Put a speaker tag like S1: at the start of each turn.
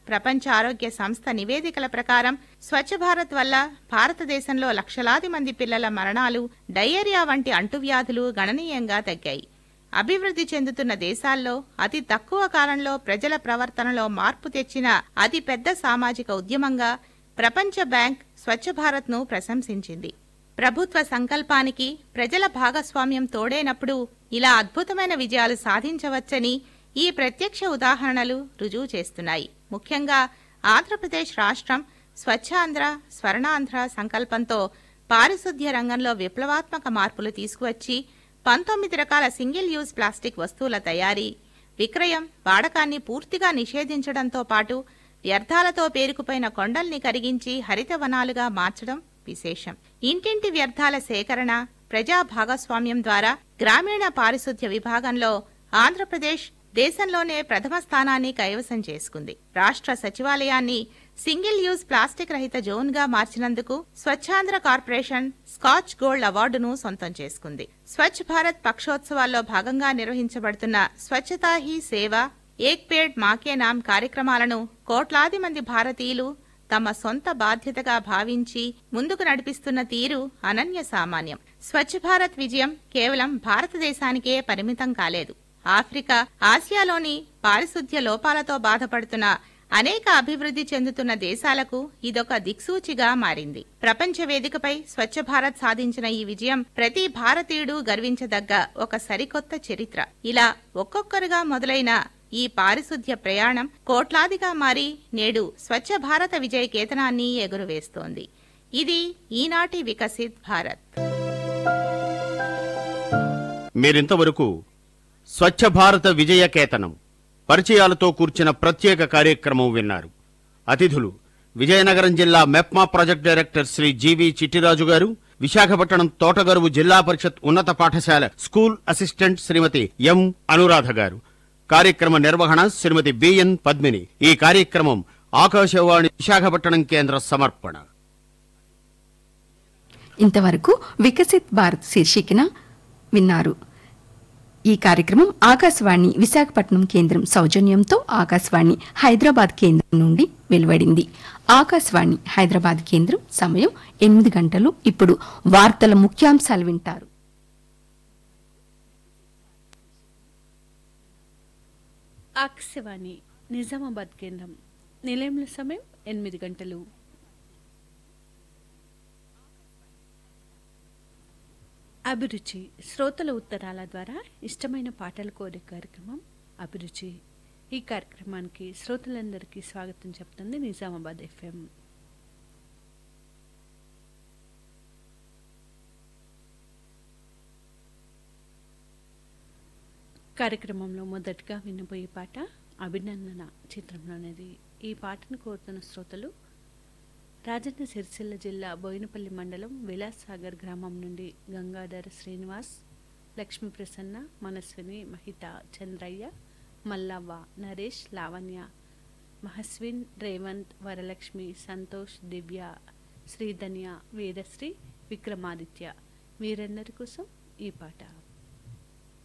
S1: ప్రపంచ ఆరోగ్య సంస్థ నివేదికల ప్రకారం స్వచ్ఛ భారత్ వల్ల భారతదేశంలో లక్షలాది మంది పిల్లల మరణాలు డయేరియా వంటి అంటువ్యాధులు గణనీయంగా తగ్గాయి అభివృద్ధి చెందుతున్న దేశాల్లో అతి తక్కువ కాలంలో ప్రజల ప్రవర్తనలో మార్పు తెచ్చిన అతి పెద్ద సామాజిక ఉద్యమంగా ప్రపంచ బ్యాంక్ స్వచ్ఛ భారత్ను ప్రశంసించింది ప్రభుత్వ సంకల్పానికి ప్రజల భాగస్వామ్యం తోడైనప్పుడు ఇలా అద్భుతమైన విజయాలు సాధించవచ్చని ఈ ప్రత్యక్ష ఉదాహరణలు రుజువు చేస్తున్నాయి ముఖ్యంగా ఆంధ్రప్రదేశ్ రాష్ట్రం స్వచ్ఛాంధ్ర స్వర్ణాంధ్ర సంకల్పంతో పారిశుద్ధ్య రంగంలో విప్లవాత్మక మార్పులు తీసుకువచ్చి పంతొమ్మిది రకాల సింగిల్ యూజ్ ప్లాస్టిక్ వస్తువుల తయారీ విక్రయం వాడకాన్ని పూర్తిగా నిషేధించడంతో పాటు వ్యర్థాలతో పేరుకుపోయిన కొండల్ని కరిగించి హరితవనాలుగా మార్చడం విశేషం ఇంటింటి వ్యర్థాల సేకరణ ప్రజా భాగస్వామ్యం ద్వారా గ్రామీణ పారిశుద్ధ్య విభాగంలో ఆంధ్రప్రదేశ్ దేశంలోనే ప్రథమ స్థానాన్ని కైవసం చేసుకుంది రాష్ట్ర సచివాలయాన్ని సింగిల్ యూజ్ ప్లాస్టిక్ రహిత జోన్ గా మార్చినందుకు స్వచ్ఛాంధ్ర కార్పొరేషన్ స్కాచ్ గోల్డ్ అవార్డును సొంతం చేసుకుంది స్వచ్ఛ భారత్ పక్షోత్సవాల్లో భాగంగా నిర్వహించబడుతున్న స్వచ్ఛతా హీ సేవ ఏక్ పేడ్ మాకే నామ్ కార్యక్రమాలను కోట్లాది మంది భారతీయులు తమ సొంత బాధ్యతగా భావించి ముందుకు నడిపిస్తున్న తీరు అనన్య సామాన్యం స్వచ్ఛ భారత్ విజయం కేవలం భారతదేశానికే పరిమితం కాలేదు ఆఫ్రికా ఆసియాలోని పారిశుద్ధ్య లోపాలతో బాధపడుతున్న అనేక అభివృద్ధి చెందుతున్న దేశాలకు ఇదొక దిక్సూచిగా మారింది ప్రపంచ వేదికపై స్వచ్ఛ భారత్ సాధించిన ఈ విజయం ప్రతి భారతీయుడు గర్వించదగ్గ ఒక సరికొత్త చరిత్ర ఇలా ఒక్కొక్కరుగా మొదలైన ఈ పారిశుద్ధ్య ప్రయాణం కోట్లాదిగా మారి నేడు స్వచ్ఛ భారత విజయ కేతనాన్ని ఎగురవేస్తోంది ఇది ఈనాటి వికసిత్ భారత్
S2: మీరింతవరకు స్వచ్ఛ భారత విజయ కేతనం పరిచయాలతో కూర్చిన ప్రత్యేక కార్యక్రమం విన్నారు అతిథులు విజయనగరం జిల్లా MEPMA project director Shri GV Chittiraju garu Visakhapatnam Thotagaruvu Zilla Parishad ఉన్నత పాఠశాల school assistant Shrimati M Anuradha garu కార్యక్రమ నిర్వహణ శ్రీమతి బిఎన్ పద్మిని ఈ కార్యక్రమం ఆకాశవాణి విశాఖపట్నం కేంద్ర సమర్పణ
S3: ఇంతవరకు వికసిత్ భారత్ శీర్షికన విన్నారు ఈ కార్యక్రమం ఆకాశవాణి విశాఖపట్నం కేంద్రం సౌజన్యంతో ఆకాశవాణి హైదరాబాద్ కేంద్రం నుండి వెలువడింది ఆకాశవాణి హైదరాబాద్ కేంద్రం సమయం ఎనిమిది గంటలు ఇప్పుడు వార్తల ముఖ్యాంశాలు వింటారు
S4: ఆకాశవాణి నిజామాబాద్ కేంద్రం నిలయంలో సమయం ఎనిమిది గంటలు అభిరుచి శ్రోతల ఉత్తరాల ద్వారా ఇష్టమైన పాటలు కోరే కార్యక్రమం అభిరుచి ఈ కార్యక్రమానికి శ్రోతలందరికీ స్వాగతం చెప్తుంది నిజామాబాద్ ఎఫ్ఎం కార్యక్రమంలో మొదటగా వినబోయే పాట అభినందన చిత్రంలోనేది ఈ పాటను కోరుతున్న శ్రోతలు రాజన్న సిరిసిల్ల జిల్లా బోయినపల్లి మండలం విలాసాగర్ గ్రామం నుండి గంగాధర శ్రీనివాస్ లక్ష్మీ ప్రసన్న మనస్విని మహిత చంద్రయ్య మల్లవ్వ నరేష్ లావణ్య మహస్విన్ రేవంత్ వరలక్ష్మి సంతోష్ దివ్య శ్రీధన్య వేదశ్రీ విక్రమాదిత్య వీరందరి కోసం ఈ పాట